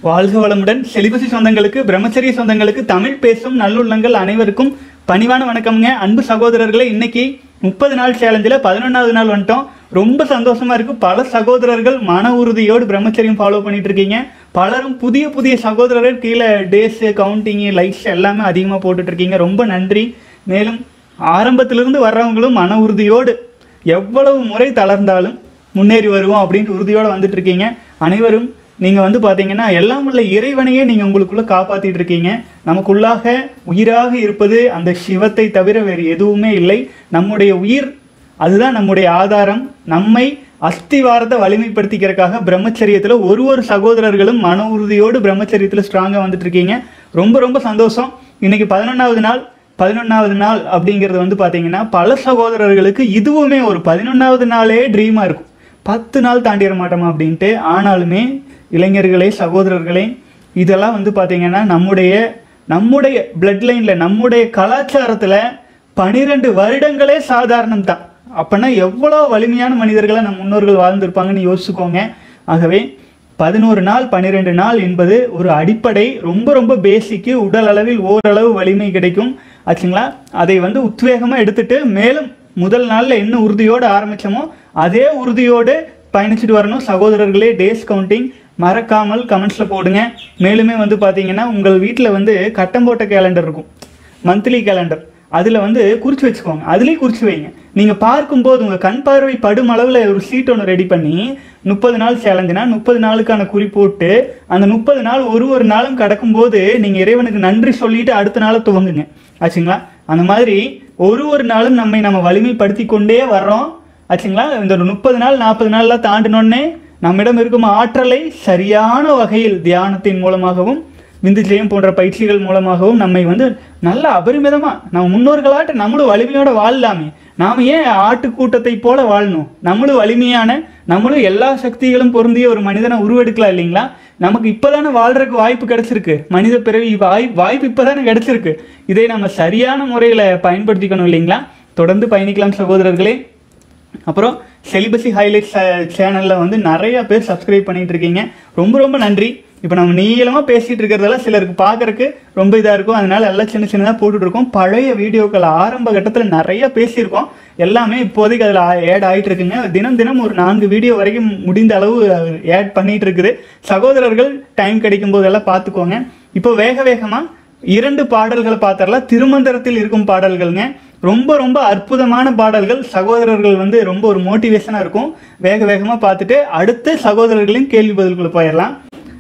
வாழ்க வளமுடன் செலிபசி சொந்தங்களுக்கு பிரம்மச்சரிய சொந்தங்களுக்கு தமிழ் பேசும் நல்லுள்ளங்கள் அனைவருக்கும் பணிவான வணக்கம்ங்க அன்பு சகோதரர்களே இன்னைக்கு முப்பது நாள் சேலஞ்சில் பதினொன்றாவது நாள் வந்துட்டோம் ரொம்ப சந்தோஷமா இருக்கு பல சகோதரர்கள் மன உறுதியோடு பிரம்மச்சரியம் ஃபாலோ பண்ணிட்டு இருக்கீங்க பலரும் புதிய புதிய சகோதரர்கள் கீழே டேஸு கவுண்டிங்கு லைக்ஸ் எல்லாமே அதிகமாக போட்டுட்டு இருக்கீங்க ரொம்ப நன்றி மேலும் ஆரம்பத்திலிருந்து வர்றவங்களும் மன உறுதியோடு எவ்வளவு முறை தளர்ந்தாலும் முன்னேறி வருவோம் அப்படின்ட்டு உறுதியோடு வந்துட்டு இருக்கீங்க அனைவரும் நீங்க வந்து பாத்தீங்கன்னா எல்லாம் உள்ள இறைவனையே நீங்க உங்களுக்குள்ள காப்பாத்திட்டு இருக்கீங்க நமக்குள்ளாக உயிராக இருப்பது அந்த சிவத்தை தவிர வேறு எதுவுமே இல்லை நம்முடைய உயிர் அதுதான் நம்முடைய ஆதாரம் நம்மை அஸ்திவாரத்தை வலிமைப்படுத்திக்கிறதுக்காக பிரம்மச்சரியத்தில் ஒரு ஒரு சகோதரர்களும் மன உறுதியோடு பிரம்மச்சரியத்தில் ஸ்ட்ராங்காக வந்துட்டு இருக்கீங்க ரொம்ப ரொம்ப சந்தோஷம் இன்னைக்கு பதினொன்றாவது நாள் பதினொன்றாவது நாள் அப்படிங்கிறது வந்து பார்த்தீங்கன்னா பல சகோதரர்களுக்கு இதுவுமே ஒரு பதினொன்றாவது நாளே ட்ரீமாக இருக்கும் பத்து நாள் தாண்டிட மாட்டோமா அப்படின்ட்டு ஆனாலுமே இளைஞர்களே சகோதரர்களே இதெல்லாம் வந்து பார்த்தீங்கன்னா நம்முடைய நம்முடைய பிளட் லைனில் நம்முடைய கலாச்சாரத்தில் பனிரெண்டு வருடங்களே சாதாரணம் தான் அப்போனா எவ்வளோ வலிமையான மனிதர்களை நம் முன்னோர்கள் வாழ்ந்திருப்பாங்கன்னு யோசிச்சுக்கோங்க ஆகவே பதினோரு நாள் பன்னிரெண்டு நாள் என்பது ஒரு அடிப்படை ரொம்ப ரொம்ப பேசிக்கு உடல் அளவில் ஓரளவு வலிமை கிடைக்கும் ஆச்சுங்களா அதை வந்து உத்வேகமாக எடுத்துட்டு மேலும் முதல் நாளில் என்ன உறுதியோடு ஆரம்பிச்சோமோ அதே உறுதியோடு பயணிச்சுட்டு வரணும் சகோதரர்களே டேஸ் கவுண்டிங் மறக்காமல் கமெண்ட்ஸில் போடுங்க மேலுமே வந்து பார்த்தீங்கன்னா உங்கள் வீட்டில் வந்து கட்டம் போட்ட கேலண்டர் இருக்கும் மந்த்லி கேலண்டர் அதில் வந்து குறித்து வச்சுக்கோங்க அதுலேயும் குறித்து வைங்க நீங்கள் பார்க்கும்போது உங்கள் கண் பார்வை படும் அளவில் ஒரு சீட் ஒன்று ரெடி பண்ணி முப்பது நாள் சேலஞ்சுனா முப்பது நாளுக்கான குறி போட்டு அந்த முப்பது நாள் ஒரு ஒரு நாளும் கடக்கும்போது நீங்கள் இறைவனுக்கு நன்றி சொல்லிட்டு அடுத்த நாளை துவங்குங்க ஆச்சுங்களா அந்த மாதிரி ஒரு ஒரு நாளும் நம்மை நம்ம வலிமைப்படுத்தி கொண்டே வர்றோம் ஆச்சுங்களா இந்த ஒரு முப்பது நாள் நாற்பது நாள்லாம் தாண்டினோடனே நம்மிடம் இருக்கும் ஆற்றலை சரியான வகையில் தியானத்தின் மூலமாகவும் விந்து ஜெயம் போன்ற பயிற்சிகள் மூலமாகவும் நம்மை வந்து நல்ல அபரிமிதமாக நம்ம முன்னோர்களாட்ட நம்மளும் வலிமையோட வாழலாமே நாம் ஏன் ஆட்டுக்கூட்டத்தை போல வாழணும் நம்மளும் வலிமையான நம்மளும் எல்லா சக்திகளும் பொருந்திய ஒரு மனிதனை உருவெடுக்கலாம் இல்லைங்களா நமக்கு இப்போதானே வாழ்றதுக்கு வாய்ப்பு கிடைச்சிருக்கு மனித பிறவி வாய் வாய்ப்பு இப்போதானே கிடைச்சிருக்கு இதை நம்ம சரியான முறையில் பயன்படுத்திக்கணும் இல்லைங்களா தொடர்ந்து பயணிக்கலாம் சகோதரர்களே அப்புறம் செலிபசி ஹைலைட்ஸ் சேனலில் வந்து நிறைய பேர் சப்ஸ்கிரைப் பண்ணிட்டு இருக்கீங்க ரொம்ப ரொம்ப நன்றி இப்போ நம்ம நீளமாக பேசிகிட்டு இருக்கிறதெல்லாம் சிலருக்கு பார்க்கறக்கு ரொம்ப இதாக இருக்கும் அதனால எல்லாம் சின்ன சின்னதாக போட்டுட்டு இருக்கோம் பழைய வீடியோக்கள் ஆரம்ப கட்டத்தில் நிறைய பேசியிருக்கோம் எல்லாமே இப்போதைக்கு அதில் ஆட் ஆகிட்டு இருக்குங்க தினம் தினம் ஒரு நான்கு வீடியோ வரைக்கும் முடிந்த அளவு ஆட் பண்ணிட்டு இருக்குது சகோதரர்கள் டைம் கிடைக்கும் போதெல்லாம் பார்த்துக்கோங்க இப்போ வேக வேகமாக இரண்டு பாடல்களை பார்த்தரலாம் திருமந்திரத்தில் இருக்கும் பாடல்கள்ங்க ரொம்ப ரொம்ப அற்புதமான பாடல்கள் சகோதரர்கள் வந்து ரொம்ப ஒரு மோட்டிவேஷனாக இருக்கும் வேக வேகமாக பார்த்துட்டு அடுத்து சகோதரர்களின் கேள்வி பதில்குள்ள போயிடலாம்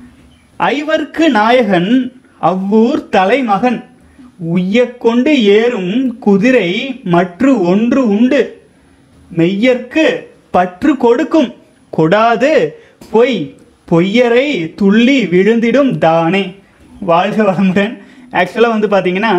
ஐவர்க்கு நாயகன் அவ்வூர் தலைமகன் உய்யக்கொண்டு ஏறும் குதிரை மற்று ஒன்று உண்டு மெய்யர்க்கு பற்று கொடுக்கும் கொடாது பொய் பொய்யரை துள்ளி விழுந்திடும் தானே வாழ்க வளமுடன் ஆக்சுவலாக வந்து பார்த்தீங்கன்னா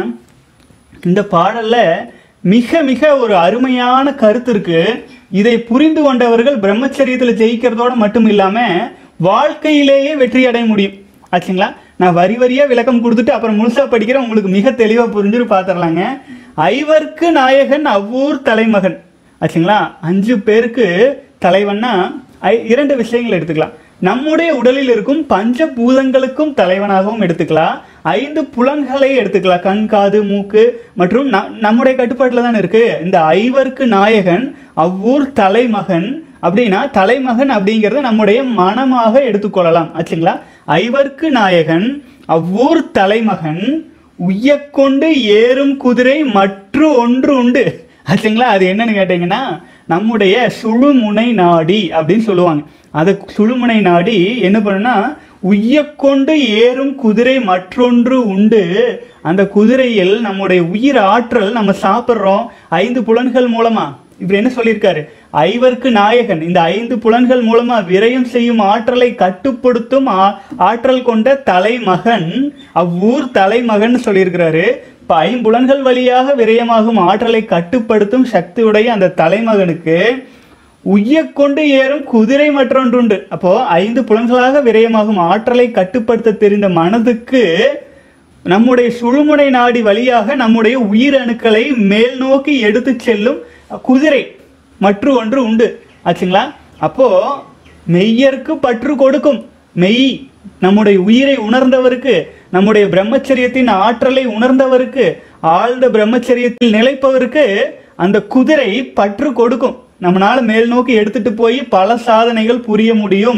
இந்த பாடல்ல மிக மிக ஒரு அருமையான கருத்து இருக்கு இதை புரிந்து கொண்டவர்கள் பிரம்மச்சரியத்தில் ஜெயிக்கிறதோட மட்டும் இல்லாம வாழ்க்கையிலேயே வெற்றி அடைய முடியும் ஆச்சுங்களா நான் வரி வரியா விளக்கம் கொடுத்துட்டு அப்புறம் முழுசா படிக்கிறேன் உங்களுக்கு மிக தெளிவா புரிஞ்சுட்டு பார்த்துடலாங்க ஐவர்க்கு நாயகன் அவ்வூர் தலைமகன் ஆச்சுங்களா அஞ்சு பேருக்கு தலைவன்னா ஐ- இரண்டு விஷயங்கள் எடுத்துக்கலாம் நம்முடைய உடலில் இருக்கும் பஞ்சபூதங்களுக்கும் தலைவனாகவும் எடுத்துக்கலாம் ஐந்து புலன்களை எடுத்துக்கலாம் கண் காது மூக்கு மற்றும் ந- நம்முடைய கட்டுப்பாட்டில் தான் இருக்கு இந்த ஐவர்க்கு நாயகன் அவ்வூர் தலைமகன் அப்படின்னா தலைமகன் அப்படிங்கிறத நம்முடைய மனமாக எடுத்துக்கொள்ளலாம் ஆச்சுங்களா ஐவர்க்கு நாயகன் அவ்வூர் தலைமகன் உய்யக்கொண்டு ஏறும் குதிரை மற்ற ஒன்று உண்டு ஆச்சுங்களா அது என்னன்னு கேட்டீங்கன்னா நம்முடைய சுழுமுனை நாடி அப்படின்னு சொல்லுவாங்க அது சுழுமுனை நாடி என்ன பண்ணுன்னா உய்யக்கொண்டு ஏறும் குதிரை மற்றொன்று உண்டு அந்த குதிரையில் நம்முடைய உயிர் ஆற்றல் நம்ம சாப்பிட்றோம் ஐந்து புலன்கள் மூலமா இப்படி என்ன சொல்லியிருக்காரு ஐவர்க்கு நாயகன் இந்த ஐந்து புலன்கள் மூலமா விரயம் செய்யும் ஆற்றலை கட்டுப்படுத்தும் ஆ- ஆற்றல் கொண்ட தலைமகன் அவ்வூர் தலைமகன் சொல்லியிருக்கிறாரு இப்ப ஐம்புலன்கள் வழியாக விரயமாகும் ஆற்றலை கட்டுப்படுத்தும் சக்தியுடைய அந்த தலைமகனுக்கு உய்யக்கொண்டு ஏறும் குதிரை மற்றொன்றுண்டு அப்போ ஐந்து புலன்களாக விரயமாகும் ஆற்றலை கட்டுப்படுத்த தெரிந்த மனதுக்கு நம்முடைய சுழுமுனை நாடி வழியாக நம்முடைய உயிரணுக்களை மேல் நோக்கி எடுத்து செல்லும் குதிரை மற்ற ஒன்று உண்டு ஆச்சுங்களா அப்போ மெய்யருக்கு பற்று கொடுக்கும் மெய் நம்முடைய உயிரை உணர்ந்தவருக்கு நம்முடைய பிரம்மச்சரியத்தின் ஆற்றலை உணர்ந்தவருக்கு ஆழ்ந்த பிரம்மச்சரியத்தில் நிலைப்பவருக்கு அந்த குதிரை பற்று கொடுக்கும் நம்மளால மேல் நோக்கி எடுத்துட்டு போய் பல சாதனைகள் புரிய முடியும்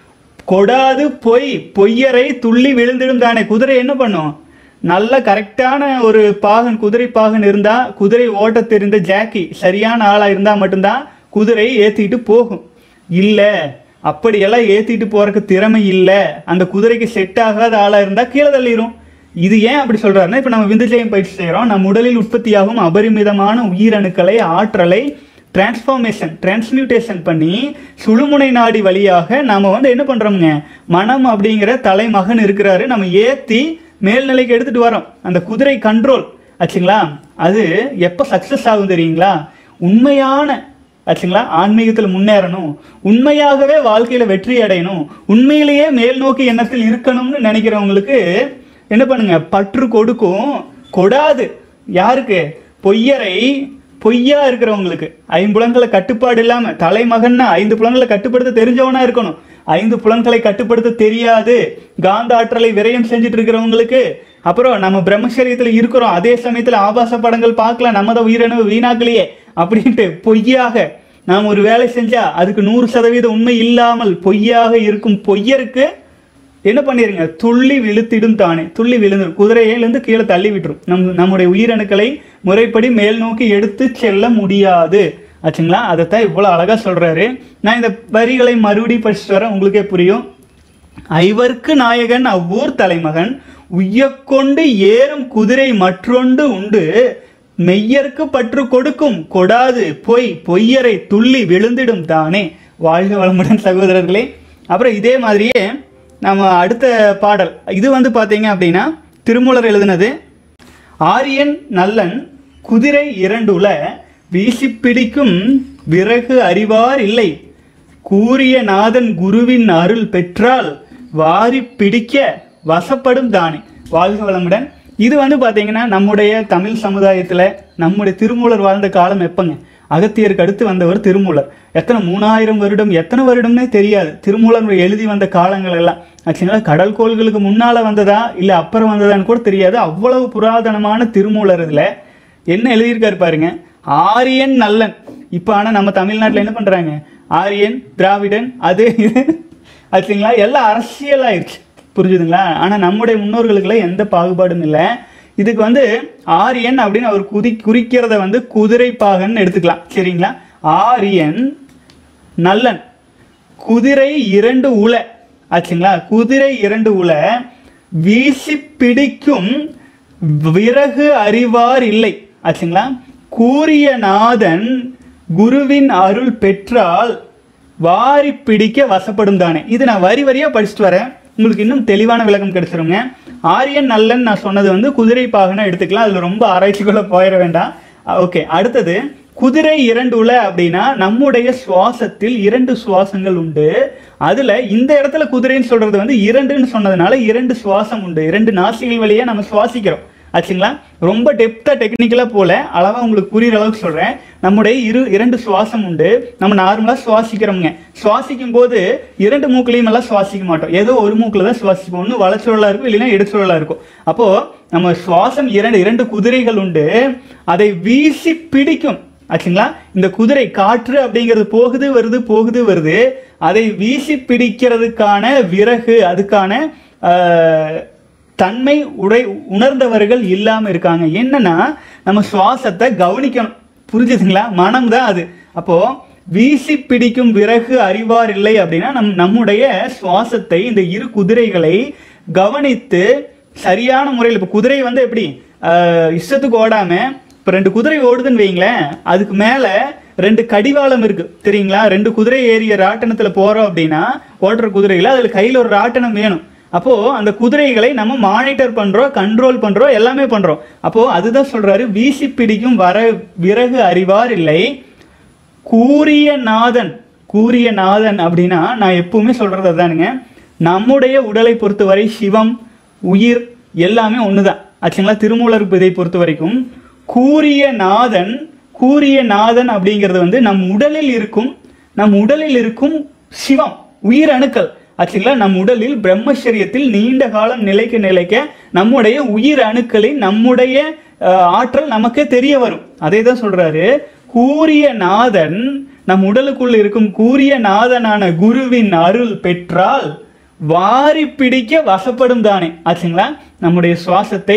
கொடாது பொய் பொய்யரை துள்ளி விழுந்திடும் தானே குதிரை என்ன பண்ணும் நல்ல கரெக்டான ஒரு பாகன் குதிரை பாகன் இருந்தா குதிரை ஓட்ட தெரிந்த ஜாக்கி சரியான ஆளா இருந்தா மட்டும்தான் குதிரை ஏத்திட்டு போகும் இல்ல அப்படியெல்லாம் ஏத்திட்டு போறதுக்கு திறமை இல்ல அந்த குதிரைக்கு செட் ஆகாத ஆளா இருந்தா கீழே தள்ளிரும் இது ஏன் அப்படி சொல்றாருன்னா இப்ப நம்ம விந்துஜயம் பயிற்சி செய்யறோம் நம் உடலில் உற்பத்தியாகும் அபரிமிதமான உயிரணுக்களை ஆற்றலை டிரான்ஸ்ஃபார்மேஷன் டிரான்ஸ்மியூட்டேஷன் பண்ணி சுழுமுனை நாடி வழியாக நாம வந்து என்ன பண்றோம்ங்க மனம் அப்படிங்கிற தலைமகன் இருக்கிறாரு நம்ம ஏத்தி மேல்நிலைக்கு எடுத்துட்டு வரோம் அந்த குதிரை கண்ட்ரோல் ஆச்சுங்களா அது எப்போ சக்சஸ் ஆகும் தெரியுங்களா உண்மையான ஆச்சுங்களா ஆன்மீகத்தில் முன்னேறணும் உண்மையாகவே வாழ்க்கையில வெற்றி அடையணும் உண்மையிலேயே மேல் நோக்கி எண்ணத்தில் இருக்கணும்னு நினைக்கிறவங்களுக்கு என்ன பண்ணுங்க பற்று கொடுக்கும் கொடாது யாருக்கு பொய்யரை பொய்யா இருக்கிறவங்களுக்கு ஐம்புலன்களை கட்டுப்பாடு இல்லாம தலைமகன்னா ஐந்து புலன்களை கட்டுப்படுத்த தெரிஞ்சவனா இருக்கணும் ஐந்து புலன்களை கட்டுப்படுத்த தெரியாது காந்த ஆற்றலை விரயம் செஞ்சுட்டு இருக்கிறவங்களுக்கு அப்புறம் நம்ம பிரம்மச்சரியத்துல இருக்கிறோம் அதே சமயத்துல ஆபாச படங்கள் பார்க்கலாம் நம்ம தான் உயிரினவு வீணாக்கலையே அப்படின்ட்டு பொய்யாக நாம் ஒரு வேலை செஞ்சா அதுக்கு நூறு சதவீத உண்மை இல்லாமல் பொய்யாக இருக்கும் பொய்யருக்கு என்ன பண்ணிருங்க துள்ளி விழுத்திடும் தானே துள்ளி விழுந்துடும் குதிரையிலிருந்து கீழே தள்ளி விட்டுரும் நம் நம்முடைய உயிரணுக்களை முறைப்படி மேல் நோக்கி எடுத்து செல்ல முடியாது ஆச்சுங்களா அதைத்தான் இவ்வளோ அழகா சொல்றாரு நான் இந்த வரிகளை மறுபடி படிச்சுட்டு வரேன் உங்களுக்கே புரியும் ஐவர்க்கு நாயகன் அவ்வூர் தலைமகன் உய்யக்கொண்டு ஏறும் குதிரை மற்றொண்டு உண்டு மெய்யர்க்கு பற்று கொடுக்கும் கொடாது பொய் பொய்யரை துள்ளி விழுந்திடும் தானே வாழ்க வளமுடன் சகோதரர்களே அப்புறம் இதே மாதிரியே நம்ம அடுத்த பாடல் இது வந்து பார்த்தீங்க அப்படின்னா திருமூலர் எழுதினது ஆரியன் நல்லன் குதிரை இரண்டுல வீசி பிடிக்கும் விறகு அறிவார் இல்லை கூறிய நாதன் குருவின் அருள் பெற்றால் வாரி பிடிக்க வசப்படும் தானே வாழ்க வளமுடன் இது வந்து பாத்தீங்கன்னா நம்முடைய தமிழ் சமுதாயத்துல நம்முடைய திருமூலர் வாழ்ந்த காலம் எப்பங்க அகத்தியருக்கு அடுத்து வந்தவர் திருமூலர் எத்தனை மூணாயிரம் வருடம் எத்தனை வருடம்னே தெரியாது திருமூலர் எழுதி வந்த காலங்கள் எல்லாம் ஆக்சுவலா கடல் கோள்களுக்கு முன்னால வந்ததா இல்ல அப்புறம் வந்ததான்னு கூட தெரியாது அவ்வளவு புராதனமான திருமூலர் இதுல என்ன எழுதியிருக்காரு பாருங்க ஆரியன் நல்லன் இப்போ ஆனால் நம்ம தமிழ்நாட்டில் என்ன பண்ணுறாங்க ஆரியன் திராவிடன் அது இது ஆச்சுங்களா எல்லாம் அரசியலாயிருச்சு புரிஞ்சுதுங்களா ஆனால் நம்முடைய முன்னோர்களுக்கெல்லாம் எந்த பாகுபாடும் இல்லை இதுக்கு வந்து ஆரியன் அப்படின்னு அவர் குதி குறிக்கிறத வந்து குதிரை பாகன் எடுத்துக்கலாம் சரிங்களா ஆரியன் நல்லன் குதிரை இரண்டு உல ஆச்சுங்களா குதிரை இரண்டு உல வீசி பிடிக்கும் விறகு அறிவார் இல்லை ஆச்சுங்களா கூறிய நாதன் குருவின் அருள் பெற்றால் வாரி பிடிக்க வசப்படும் தானே இது நான் வரி வரியா படிச்சுட்டு வரேன் உங்களுக்கு இன்னும் தெளிவான விளக்கம் கிடைச்சிருங்க ஆரியன் நல்லன் நான் சொன்னது வந்து குதிரை பாகனா எடுத்துக்கலாம் அதுல ரொம்ப ஆராய்ச்சிக்குள்ள போயிட வேண்டாம் ஓகே அடுத்தது குதிரை இரண்டு உல அப்படின்னா நம்முடைய சுவாசத்தில் இரண்டு சுவாசங்கள் உண்டு அதுல இந்த இடத்துல குதிரைன்னு சொல்றது வந்து இரண்டுன்னு சொன்னதுனால இரண்டு சுவாசம் உண்டு இரண்டு நாசிகள் வழியா நம்ம சுவாசிக்கிறோம் ஆச்சுங்களா ரொம்ப டெப்தா டெக்னிக்கலா போல அளவா உங்களுக்கு புரியுற அளவுக்கு சொல்றேன் நம்முடைய இரு இரண்டு சுவாசம் உண்டு நம்ம நார்மலா சுவாசிக்கிறோம்ங்க சுவாசிக்கும் போது இரண்டு மூக்குலையும் எல்லாம் சுவாசிக்க மாட்டோம் ஏதோ ஒரு மூக்குல தான் சுவாசிப்போம் ஒன்று வளச்சுழலா இருக்கும் இல்லைன்னா இடச்சுழலா இருக்கும் அப்போ நம்ம சுவாசம் இரண்டு இரண்டு குதிரைகள் உண்டு அதை வீசி பிடிக்கும் ஆச்சுங்களா இந்த குதிரை காற்று அப்படிங்கிறது போகுது வருது போகுது வருது அதை வீசி பிடிக்கிறதுக்கான விறகு அதுக்கான ஆஹ், தன்மை உடை உணர்ந்தவர்கள் இல்லாம இருக்காங்க என்னன்னா நம்ம சுவாசத்தை கவனிக்கணும் புரிஞ்சுதுங்களா மனம் தான் அது அப்போ வீசி பிடிக்கும் விறகு அறிவார் இல்லை அப்படின்னா நம் நம்முடைய சுவாசத்தை இந்த இரு குதிரைகளை கவனித்து சரியான முறையில் இப்போ குதிரை வந்து எப்படி ஆஹ், இஷ்டத்துக்கு ஓடாம இப்போ ரெண்டு குதிரை ஓடுதுன்னு வைங்களேன் அதுக்கு மேல ரெண்டு கடிவாளம் இருக்கு தெரியுங்களா ரெண்டு குதிரை ஏறிய ராட்டனத்துல போறோம் அப்படின்னா ஓட்டுற குதிரைகளை அதுல கையில ஒரு ராட்டனம் வேணும் அப்போ அந்த குதிரைகளை நம்ம மானிட்டர் பண்றோம் கண்ட்ரோல் பண்றோம் எல்லாமே பண்றோம் அப்போ அதுதான் சொல்றாரு வீசி பிடிக்கும் வர விறகு அறிவார் இல்லை கூறிய நாதன் கூறிய நாதன் அப்படின்னா நான் எப்பவுமே சொல்றது அதானுங்க நம்முடைய உடலை பொறுத்தவரை சிவம் உயிர் எல்லாமே ஒண்ணுதான் ஆச்சுங்களா திருமூலர் இதை பொறுத்த வரைக்கும் கூறிய நாதன் கூறிய நாதன் அப்படிங்கிறது வந்து நம் உடலில் இருக்கும் நம் உடலில் இருக்கும் சிவம் உயிர் அணுக்கள் ஆச்சுங்களா நம் உடலில் பிரம்மச்சரியத்தில் நீண்ட காலம் நிலைக்க நிலைக்க நம்முடைய உயிர் அணுக்களின் நம்முடைய அஹ், ஆற்றல் நமக்கே தெரிய வரும் அதே தான் சொல்றாரு கூறிய நாதன் நம் உடலுக்குள் இருக்கும் கூறிய நாதனான குருவின் அருள் பெற்றால் வாரி பிடிக்க வசப்படும் தானே ஆச்சுங்களா நம்முடைய சுவாசத்தை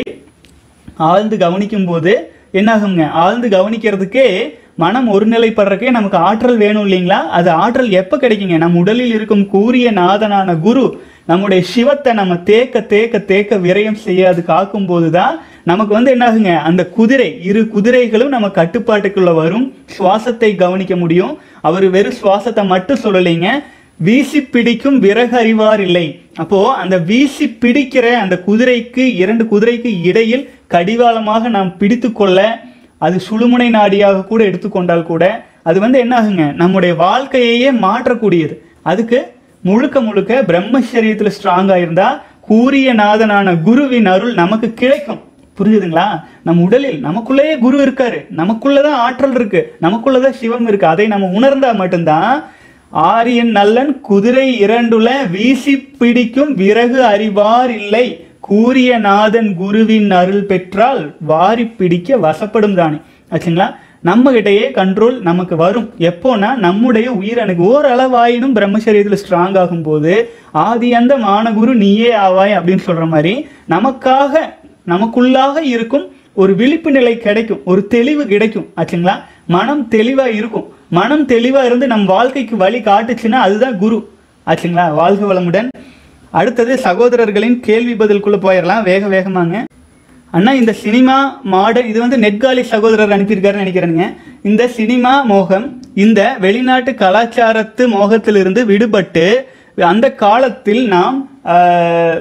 ஆழ்ந்து கவனிக்கும் போது என்னாகுங்க ஆழ்ந்து கவனிக்கிறதுக்கே மனம் ஒருநிலைப்படுறதுக்கே நமக்கு ஆற்றல் வேணும் இல்லைங்களா அது ஆற்றல் எப்போ கிடைக்குங்க நம் உடலில் இருக்கும் கூறிய நாதனான குரு நம்முடைய சிவத்தை நம்ம தேக்க தேக்க தேக்க விரயம் செய்யாது காக்கும் போது தான் நமக்கு வந்து என்னாகுங்க அந்த குதிரை இரு குதிரைகளும் நம்ம கட்டுப்பாட்டுக்குள்ள வரும் சுவாசத்தை கவனிக்க முடியும் அவர் வெறும் சுவாசத்தை மட்டும் சொல்லலைங்க வீசி பிடிக்கும் விறகு அறிவார் இல்லை அப்போ அந்த வீசி பிடிக்கிற அந்த குதிரைக்கு இரண்டு குதிரைக்கு இடையில் கடிவாளமாக நாம் பிடித்து கொள்ள அது சுழுமுனை நாடியாக கூட எடுத்துக்கொண்டால் கூட அது வந்து என்ன ஆகுங்க நம்முடைய வாழ்க்கையையே மாற்றக்கூடியது அதுக்கு முழுக்க முழுக்க பிரம்மச்சரியத்தில் ஸ்ட்ராங்கா இருந்தா கூறிய நாதனான குருவின் அருள் நமக்கு கிடைக்கும் புரிஞ்சுதுங்களா நம் உடலில் நமக்குள்ளேயே குரு இருக்காரு நமக்குள்ளதான் ஆற்றல் இருக்கு நமக்குள்ளதான் சிவம் இருக்கு அதை நம்ம உணர்ந்தா மட்டும்தான் ஆரியன் நல்லன் குதிரை இரண்டுல வீசி பிடிக்கும் விறகு அறிவார் இல்லை கூறிய நாதன் குருவின் அருள் பெற்றால் வாரி பிடிக்க வசப்படும் தானே ஆச்சுங்களா நம்ம கிட்டயே கண்ட்ரோல் நமக்கு வரும் எப்போனா நம்முடைய உயிரணுக்கு ஓரளவாயினும் பிரம்மச்சரியத்தில் ஸ்ட்ராங் ஆகும் போது ஆதி அந்த மானகுரு நீயே ஆவாய் அப்படின்னு சொல்ற மாதிரி நமக்காக நமக்குள்ளாக இருக்கும் ஒரு விழிப்பு நிலை கிடைக்கும் ஒரு தெளிவு கிடைக்கும் ஆச்சுங்களா மனம் தெளிவா இருக்கும் மனம் தெளிவா இருந்து நம் வாழ்க்கைக்கு வழி காட்டுச்சுன்னா அதுதான் குரு ஆச்சுங்களா வாழ்க வளமுடன் அடுத்தது சகோதரர்களின் கேள்வி பதிலுக்குள்ள போயிடலாம் வேக வேகமாங்க அண்ணா இந்த சினிமா மாடல் இது வந்து நெட்காலி சகோதரர் அனுப்பியிருக்காருன்னு நினைக்கிறேனுங்க இந்த சினிமா மோகம் இந்த வெளிநாட்டு கலாச்சாரத்து மோகத்திலிருந்து விடுபட்டு அந்த காலத்தில் நாம் ஆஹ்,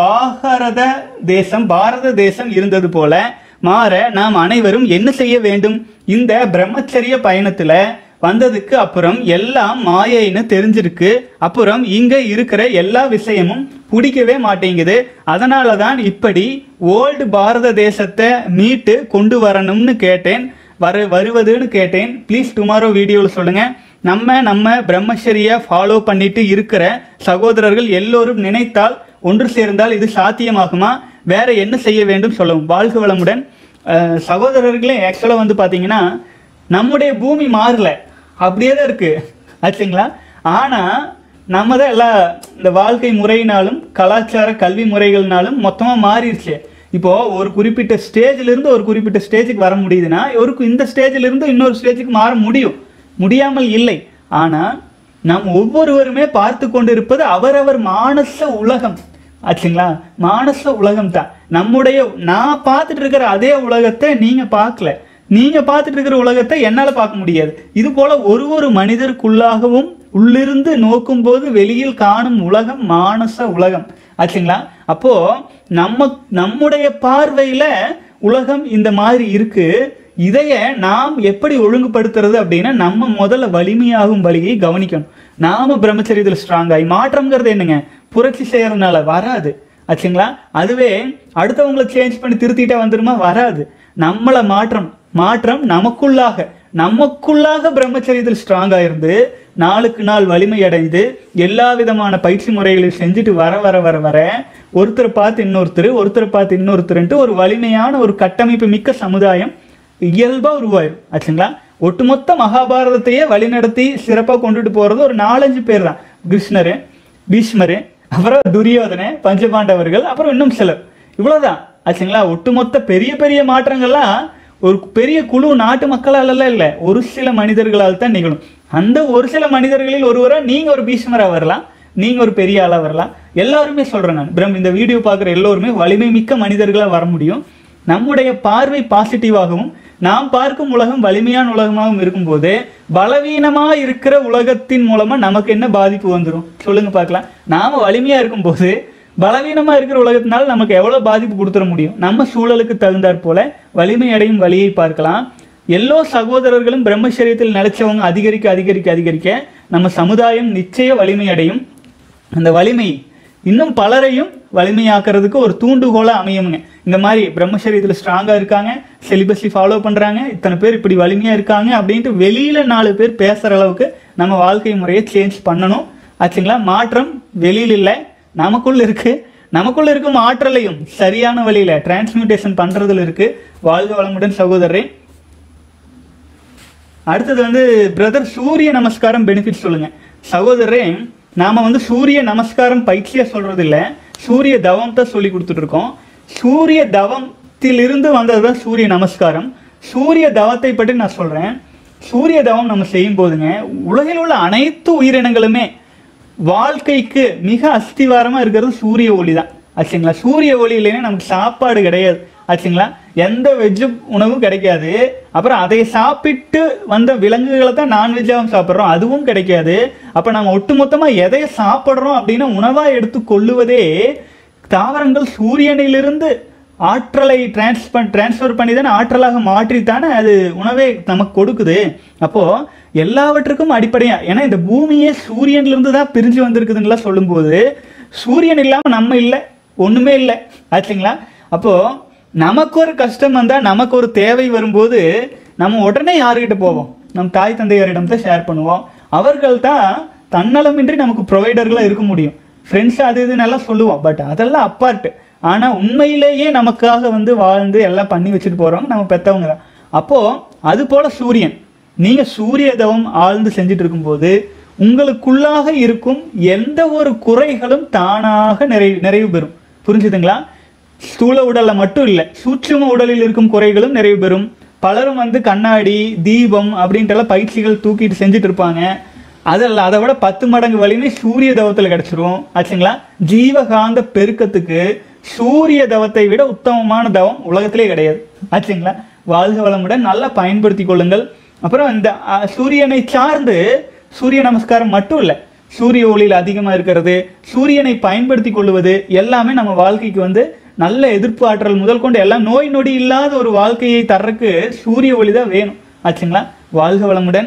பாரத தேசம் பாரத தேசம் இருந்தது போல மாற நாம் அனைவரும் என்ன செய்ய வேண்டும் இந்த பிரம்மச்சரிய பயணத்துல வந்ததுக்கு அப்புறம் எல்லாம் மாயைன்னு தெரிஞ்சிருக்கு அப்புறம் இங்க இருக்கிற எல்லா விஷயமும் பிடிக்கவே மாட்டேங்குது அதனால தான் இப்படி ஓல்டு பாரத தேசத்தை மீட்டு கொண்டு வரணும்னு கேட்டேன் வர வருவதுன்னு கேட்டேன் ப்ளீஸ் டுமாரோ வீடியோவில் சொல்லுங்க நம்ம நம்ம பிரம்மச்சரிய ஃபாலோ பண்ணிட்டு இருக்கிற சகோதரர்கள் எல்லோரும் நினைத்தால் ஒன்று சேர்ந்தால் இது சாத்தியமாகுமா வேற என்ன செய்ய வேண்டும் சொல்லவும் வாழ்க வளமுடன் அஹ், சகோதரர்களே ஆக்சுவலாக வந்து பார்த்தீங்கன்னா நம்முடைய பூமி மாறல அப்படியே தான் இருக்கு ஆச்சுங்களா ஆனா நம்ம தான் எல்லா இந்த வாழ்க்கை முறையினாலும் கலாச்சார கல்வி முறைகள்னாலும் மொத்தமா மாறிடுச்சு இப்போ ஒரு குறிப்பிட்ட ஸ்டேஜ்ல இருந்து ஒரு குறிப்பிட்ட ஸ்டேஜுக்கு வர முடியுதுன்னா ஒரு கு- இந்த ஸ்டேஜ்ல இருந்து இன்னொரு ஸ்டேஜுக்கு மாற முடியும் முடியாமல் இல்லை ஆனா நாம் ஒவ்வொருவருமே பார்த்து கொண்டிருப்பது அவரவர் மானச உலகம் ஆச்சுங்களா மானச உலகம் தான் நம்முடைய நான் பார்த்துட்டு இருக்கிற அதே உலகத்தை நீங்க பார்க்கல நீங்க பார்த்துட்டு இருக்கிற உலகத்தை என்னால பார்க்க முடியாது இது போல ஒரு ஒரு மனிதருக்குள்ளாகவும் உள்ளிருந்து நோக்கும் போது வெளியில் காணும் உலகம் மானச உலகம் ஆச்சுங்களா அப்போ நம்ம நம்முடைய பார்வையில உலகம் இந்த மாதிரி இருக்கு இதைய நாம் எப்படி ஒழுங்குபடுத்துறது அப்படின்னா நம்ம முதல்ல வலிமையாகும் வழியை கவனிக்கணும் நாம பிரம்மச்சரியத்தில் ஸ்ட்ராங் ஆகி மாற்றம்ங்கிறது என்னங்க புரட்சி செய்யறதுனால வராது ஆச்சுங்களா அதுவே அடுத்தவங்களை சேஞ்ச் பண்ணி திருத்திட்டா வந்துருமா வராது நம்மள மாற்றம் மாற்றம் நமக்குள்ளாக நமக்குள்ளாக பிரம்மச்சரியத்தில் ஸ்ட்ராங்கா இருந்து நாளுக்கு நாள் வலிமை அடைந்து எல்லா விதமான பயிற்சி முறைகளையும் செஞ்சுட்டு வர வர வர வர ஒருத்தரை பார்த்து இன்னொருத்தர் ஒருத்தரை பார்த்து இன்னொருத்தருன்ட்டு ஒரு வலிமையான ஒரு கட்டமைப்பு மிக்க சமுதாயம் இயல்பா உருவாயிரும் ஆச்சுங்களா ஒட்டுமொத்த மகாபாரதத்தையே வழிநடத்தி சிறப்பா கொண்டுட்டு போறது ஒரு நாலஞ்சு பேர் தான் கிருஷ்ணரு பீஷ்மரு அப்புறம் துரியோதன பஞ்சபாண்டவர்கள் அப்புறம் இன்னும் சிலர் இவ்வளவுதான் ஆச்சுங்களா ஒட்டுமொத்த பெரிய பெரிய மாற்றங்கள்லாம் ஒரு பெரிய குழு நாட்டு மக்களால் எல்லாம் இல்லை ஒரு சில மனிதர்களால் தான் நிகழும் அந்த ஒரு சில மனிதர்களில் ஒருவரா நீங்க ஒரு பீஷ்மரா வரலாம் நீங்க ஒரு பெரிய ஆளா வரலாம் எல்லாருமே சொல்றேன் நான் பிரம் இந்த வீடியோ பார்க்குற எல்லோருமே வலிமை மிக்க மனிதர்களா வர முடியும் நம்முடைய பார்வை பாசிட்டிவாகவும் நாம் பார்க்கும் உலகம் வலிமையான உலகமாகவும் இருக்கும்போது பலவீனமா இருக்கிற உலகத்தின் மூலமா நமக்கு என்ன பாதிப்பு வந்துடும் சொல்லுங்க பார்க்கலாம் நாம வலிமையா இருக்கும்போது பலவீனமா இருக்கிற உலகத்தினால நமக்கு எவ்வளவு பாதிப்பு கொடுத்துட முடியும் நம்ம சூழலுக்கு தகுந்தாற் போல வலிமை அடையும் வழியை பார்க்கலாம் எல்லோ சகோதரர்களும் பிரம்மச்சரியத்தில் நிலைச்சவங்க அதிகரிக்க அதிகரிக்க அதிகரிக்க நம்ம சமுதாயம் நிச்சய வலிமை அடையும் அந்த வலிமை இன்னும் பலரையும் வலிமையாக்குறதுக்கு ஒரு தூண்டுகோலா அமையுங்க இந்த மாதிரி பிரம்மச்சரியத்தில் ஸ்ட்ராங்கா இருக்காங்க சிலிபஸை ஃபாலோ பண்றாங்க இத்தனை பேர் இப்படி வலிமையா இருக்காங்க அப்படின்ட்டு வெளியில நாலு பேர் பேசுற அளவுக்கு நம்ம வாழ்க்கை முறையை சேஞ்ச் பண்ணணும் ஆச்சுங்களா மாற்றம் வெளியில் இல்லை நமக்குள்ள இருக்கு நமக்குள்ள இருக்கும் ஆற்றலையும் சரியான வழியில டிரான்ஸ்மியூட்டேஷன் பண்றதுல இருக்கு வாழ்க வளமுடன் சகோதரரே அடுத்தது வந்து பிரதர் சூரிய நமஸ்காரம் பெனிஃபிட் சொல்லுங்க சகோதரரே நாம வந்து சூரிய நமஸ்காரம் பயிற்சியா சொல்றது இல்ல சூரிய தவம் தான் சொல்லி கொடுத்துட்டு இருக்கோம் சூரிய தவத்திலிருந்து வந்தது தான் சூரிய நமஸ்காரம் சூரிய தவத்தை பற்றி நான் சொல்றேன் சூரிய தவம் நம்ம செய்யும் போதுங்க உலகில் உள்ள அனைத்து உயிரினங்களுமே வாழ்க்கைக்கு மிக அஸ்திவாரமா இருக்கிறது சூரிய ஒளி தான் ஆச்சுங்களா சூரிய ஒளி இல்லைன்னா நமக்கு சாப்பாடு கிடையாது ஆச்சுங்களா எந்த வெஜ்ஜு உணவும் கிடைக்காது அப்புறம் அதை சாப்பிட்டு வந்த விலங்குகளை தான் நான்வெஜ்ஜாகவும் சாப்பிட்றோம் அதுவும் கிடைக்காது அப்போ நம்ம ஒட்டுமொத்தமாக எதை சாப்பிட்றோம் அப்படின்னு உணவாக எடுத்து கொள்ளுவதே தாவரங்கள் சூரியனிலிருந்து ஆற்றலை டிரான்ஸ்பர் டிரான்ஸ்ஃபர் பண்ணி தானே ஆற்றலாக மாற்றித்தானே அது உணவே நமக்கு கொடுக்குது அப்போ எல்லாவற்றுக்கும் அடிப்படையா ஏன்னா இந்த பூமியே சூரியன்ல இருந்து தான் பிரிஞ்சு வந்திருக்குதுங்களா சொல்லும்போது சூரியன் இல்லாம நம்ம இல்லை ஒண்ணுமே இல்லை ஆச்சுங்களா அப்போ நமக்கு ஒரு கஷ்டம் வந்தா நமக்கு ஒரு தேவை வரும்போது நம்ம உடனே யாருக்கிட்ட போவோம் நம் தாய் தந்தையாரிடம் தான் ஷேர் பண்ணுவோம் அவர்கள் தான் தன்னலமின்றி நமக்கு ப்ரொவைடர்களாக இருக்க முடியும் ஃப்ரெண்ட்ஸ் அது இதுன்னு எல்லாம் சொல்லுவோம் பட் அதெல்லாம் அப்பார்ட் ஆனா உண்மையிலேயே நமக்காக வந்து வாழ்ந்து எல்லாம் பண்ணி வச்சுட்டு போறவங்க நம்ம பெத்தவங்க தான் அப்போ அது போல சூரியன் நீங்க சூரிய தவம் ஆழ்ந்து செஞ்சுட்டு இருக்கும்போது உங்களுக்குள்ளாக இருக்கும் எந்த ஒரு குறைகளும் தானாக நிறைவு நிறைவு பெறும் புரிஞ்சுதுங்களா ஸ்தூல உடல்ல மட்டும் இல்லை சூட்சும உடலில் இருக்கும் குறைகளும் நிறைவு பெறும் பலரும் வந்து கண்ணாடி தீபம் அப்படின்ட்டு எல்லாம் பயிற்சிகள் தூக்கிட்டு செஞ்சுட்டு இருப்பாங்க அதல்ல அதை விட பத்து மடங்கு வலிமை சூரிய தவத்தில் கிடைச்சிரும் ஆச்சுங்களா ஜீவகாந்த பெருக்கத்துக்கு சூரிய தவத்தை விட உத்தமமான தவம் உலகத்திலே கிடையாது ஆச்சுங்களா வாழ்க வளமுடன் நல்லா பயன்படுத்தி கொள்ளுங்கள் அப்புறம் இந்த அ, சூரியனை சார்ந்து சூரிய நமஸ்காரம் மட்டும் இல்லை சூரிய ஒளியில் அதிகமாக இருக்கிறது சூரியனை பயன்படுத்தி கொள்வது எல்லாமே நம்ம வாழ்க்கைக்கு வந்து நல்ல எதிர்ப்பு ஆற்றல் முதல் கொண்டு எல்லாம் நோய் நொடி இல்லாத ஒரு வாழ்க்கையை தர்றதுக்கு சூரிய ஒளி தான் வேணும் ஆச்சுங்களா வாழ்க வளமுடன்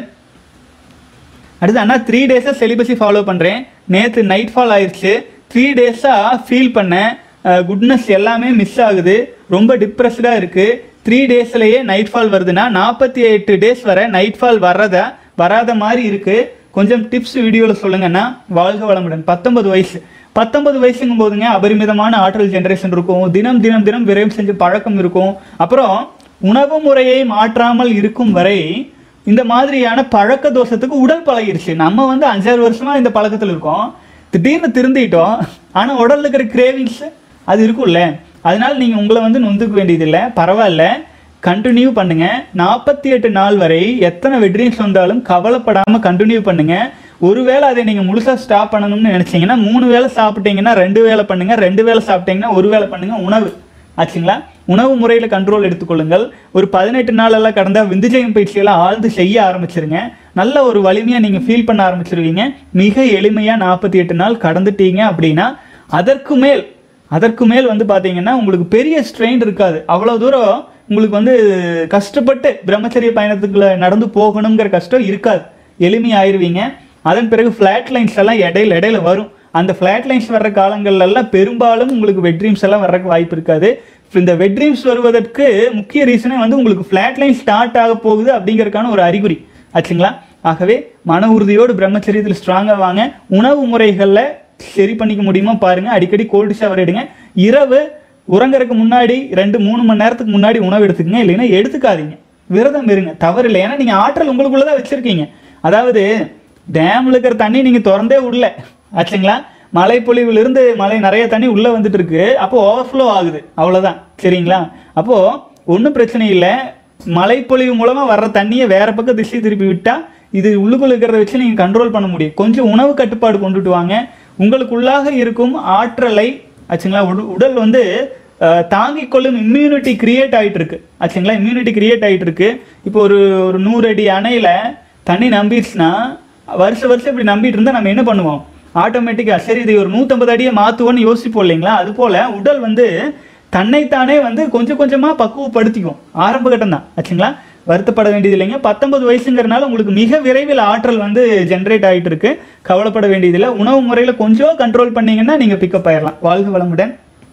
அடுத்து அண்ணா த்ரீ டேஸாக செலிபஸி ஃபாலோ பண்ணுறேன் நேற்று நைட் ஃபால் ஆயிடுச்சு த்ரீ டேஸாக ஃபீல் பண்ணேன் குட்னஸ் எல்லாமே மிஸ் ஆகுது ரொம்ப டிப்ரெஸ்டாக இருக்குது த்ரீ டேஸ்லயே நைட் ஃபால் வருதுன்னா நாற்பத்தி எட்டு டேஸ் வரை நைட் ஃபால் வர்றதா வராத மாதிரி இருக்குது கொஞ்சம் டிப்ஸ் வீடியோவில் சொல்லுங்கன்னா வாழ்க வளமுடன் பத்தொன்பது வயசு பத்தொன்பது வயசுங்கும் போதுங்க அபரிமிதமான ஆற்றல் ஜெனரேஷன் இருக்கும் தினம் தினம் தினம் விரைவு செஞ்சு பழக்கம் இருக்கும் அப்புறம் உணவு முறையை மாற்றாமல் இருக்கும் வரை இந்த மாதிரியான பழக்க தோஷத்துக்கு உடல் பழகிருச்சு நம்ம வந்து அஞ்சாறு வருஷமா இந்த பழக்கத்தில் இருக்கோம் திடீர்னு திருந்திட்டோம் ஆனா உடல்ல இருக்கிற கிரேவிங்ஸ் அது இருக்கும்ல அதனால நீங்க உங்களை வந்து நொந்துக்க வேண்டியதில்லை பரவாயில்ல கண்டினியூ பண்ணுங்க நாற்பத்தி எட்டு நாள் வரை எத்தனை வெட்ரீம்ஸ் வந்தாலும் கவலைப்படாம கண்டினியூ பண்ணுங்க ஒருவேளை அதை நீங்க முழுசா ஸ்டாப் பண்ணணும்னு நினைச்சீங்கன்னா மூணு வேளை சாப்பிட்டீங்கன்னா ரெண்டு வேளை பண்ணுங்க ரெண்டு வேளை சாப்பிட்டீங்கன்னா ஒரு வேளை பண்ணுங்க உணவு ஆச்சுங்களா உணவு முறையில் கண்ட்ரோல் எடுத்துக்கொள்ளுங்கள் ஒரு பதினெட்டு நாள் எல்லாம் கடந்தா விந்துஜயம் பயிற்சியெல்லாம் ஆழ்ந்து செய்ய ஆரம்பிச்சிருங்க நல்ல ஒரு வலிமையாக நீங்கள் ஃபீல் பண்ண ஆரம்பிச்சிருவீங்க மிக எளிமையாக நாற்பத்தி எட்டு நாள் கடந்துட்டீங்க அப்படின்னா அதற்கு மேல் அதற்கு மேல் வந்து பார்த்தீங்கன்னா உங்களுக்கு பெரிய ஸ்ட்ரெயின் இருக்காது அவ்வளோ தூரம் உங்களுக்கு வந்து கஷ்டப்பட்டு பிரம்மச்சரிய பயணத்துக்குள்ள நடந்து போகணுங்கிற கஷ்டம் இருக்காது எளிமையாயிருவீங்க அதன் பிறகு ஃப்ளாட் லைன்ஸ் எல்லாம் இடையில இடையில வரும் அந்த ஃப்ளாட் லைன்ஸ் வர்ற காலங்கள்ல எல்லாம் பெரும்பாலும் உங்களுக்கு வெட் ட்ரீம்ஸ் எல்லாம் வர்றதுக்கு வாய்ப்பு இருக்காது இந்த வெட் ட்ரீம்ஸ் வருவதற்கு முக்கிய ரீசனே வந்து உங்களுக்கு ஃப்ளாட் லைன் ஸ்டார்ட் ஆக போகுது அப்படிங்கறதுக்கான ஒரு அறிகுறி ஆச்சுங்களா ஆகவே மன உறுதியோடு பிரம்மச்சரியத்தில் ஸ்ட்ராங்காக வாங்க உணவு முறைகளில் சரி பண்ணிக்க முடியுமா பாருங்க அடிக்கடி கோல்டு ஷவர் எடுங்க இரவு உறங்கறதுக்கு முன்னாடி ரெண்டு மூணு மணி நேரத்துக்கு முன்னாடி உணவு எடுத்துக்கங்க இல்லைன்னா எடுத்துக்காதீங்க விரதம் இருங்க தவறு இல்லை ஏன்னா நீங்கள் ஆற்றல் உங்களுக்குள்ள தான் வச்சிருக்கீங்க அதாவது டேம்ல இருக்கிற தண்ணி நீங்கள் திறந்தே விடல ஆச்சுங்களா மழை பொழிவிலிருந்து மழை நிறைய தண்ணி உள்ளே வந்துட்டு இருக்கு அப்போ ஓவர்ஃப்ளோ ஆகுது அவ்வளோதான் சரிங்களா அப்போ ஒன்றும் பிரச்சனை இல்லை மழைப்பொழிவு மூலமாக வர்ற தண்ணியை வேற பக்கம் திசை திருப்பி விட்டா இது உள்ளுக்குள்ள இருக்கிறத வச்சு நீங்கள் கண்ட்ரோல் பண்ண முடியும் கொஞ்சம் உணவு கட்டுப்பாடு கொண்டுட்டு வாங்க உங்களுக்குள்ளாக இருக்கும் ஆற்றலை ஆச்சுங்களா உட- உடல் வந்து அஹ், தாங்கிக் கொள்ளும் இம்யூனிட்டி கிரியேட் ஆயிட்டு இருக்கு ஆச்சுங்களா இம்யூனிட்டி கிரியேட் ஆயிட்டு இருக்கு இப்போ ஒரு ஒரு நூறு அடி அணையில தண்ணி நம்பிடுச்சுன்னா வருஷம் வருஷம் இப்படி நம்பிட்டு இருந்தா நம்ம என்ன பண்ணுவோம் ஆட்டோமேட்டிக்கா சரி இது ஒரு நூற்றம்பது அடியை மாற்றுவோன்னு யோசிப்போம் இல்லைங்களா அது போல உடல் வந்து தன்னைத்தானே வந்து கொஞ்சம் கொஞ்சமா பக்குவப்படுத்திக்கும் ஆரம்ப கட்டம் தான் ஆச்சுங்களா வருத்தப்பட வேண்டியது இல்லைங்க பத்தொன்பது வயசுங்கிறனால உங்களுக்கு மிக விரைவில் ஆற்றல் வந்து ஜென்ரேட் ஆயிட்டு இருக்கு கவலைப்பட வேண்டியதில்லை உணவு முறையில கொஞ்சம் கண்ட்ரோல் பண்ணீங்கன்னா நீங்க பிக்கப் ஆயிடலாம் வாழ்க வளமுடன்